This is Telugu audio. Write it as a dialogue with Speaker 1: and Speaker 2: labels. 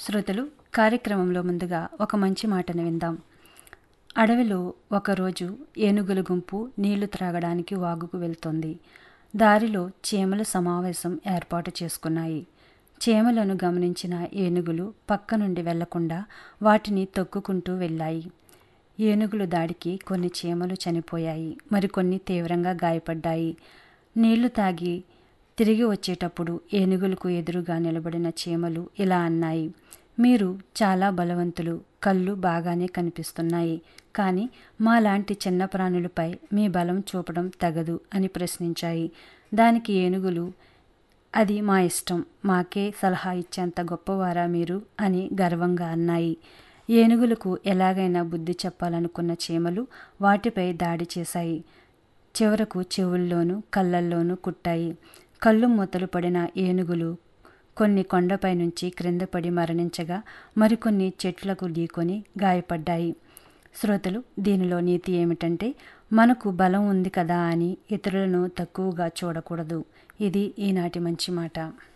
Speaker 1: శ్రోతలు కార్యక్రమంలో ముందుగా ఒక మంచి మాటను విందాం అడవిలో ఒకరోజు ఏనుగుల గుంపు నీళ్లు త్రాగడానికి వాగుకు వెళ్తోంది దారిలో చీమలు సమావేశం ఏర్పాటు చేసుకున్నాయి చీమలను గమనించిన ఏనుగులు పక్క నుండి వెళ్లకుండా వాటిని తొక్కుకుంటూ వెళ్ళాయి ఏనుగుల దాడికి కొన్ని చీమలు చనిపోయాయి మరికొన్ని తీవ్రంగా గాయపడ్డాయి నీళ్లు తాగి తిరిగి వచ్చేటప్పుడు ఏనుగులకు ఎదురుగా నిలబడిన చీమలు ఇలా అన్నాయి మీరు చాలా బలవంతులు కళ్ళు బాగానే కనిపిస్తున్నాయి కానీ మాలాంటి చిన్న ప్రాణులపై మీ బలం చూపడం తగదు అని ప్రశ్నించాయి దానికి ఏనుగులు అది మా ఇష్టం మాకే సలహా ఇచ్చేంత గొప్పవారా మీరు అని గర్వంగా అన్నాయి ఏనుగులకు ఎలాగైనా బుద్ధి చెప్పాలనుకున్న చీమలు వాటిపై దాడి చేశాయి చివరకు చెవుల్లోనూ కళ్ళల్లోనూ కుట్టాయి కళ్ళు మూతలు పడిన ఏనుగులు కొన్ని కొండపై నుంచి క్రింద పడి మరణించగా మరికొన్ని చెట్లకు ఢీకొని గాయపడ్డాయి శ్రోతలు దీనిలో నీతి ఏమిటంటే మనకు బలం ఉంది కదా అని ఇతరులను తక్కువగా చూడకూడదు ఇది ఈనాటి మంచి మాట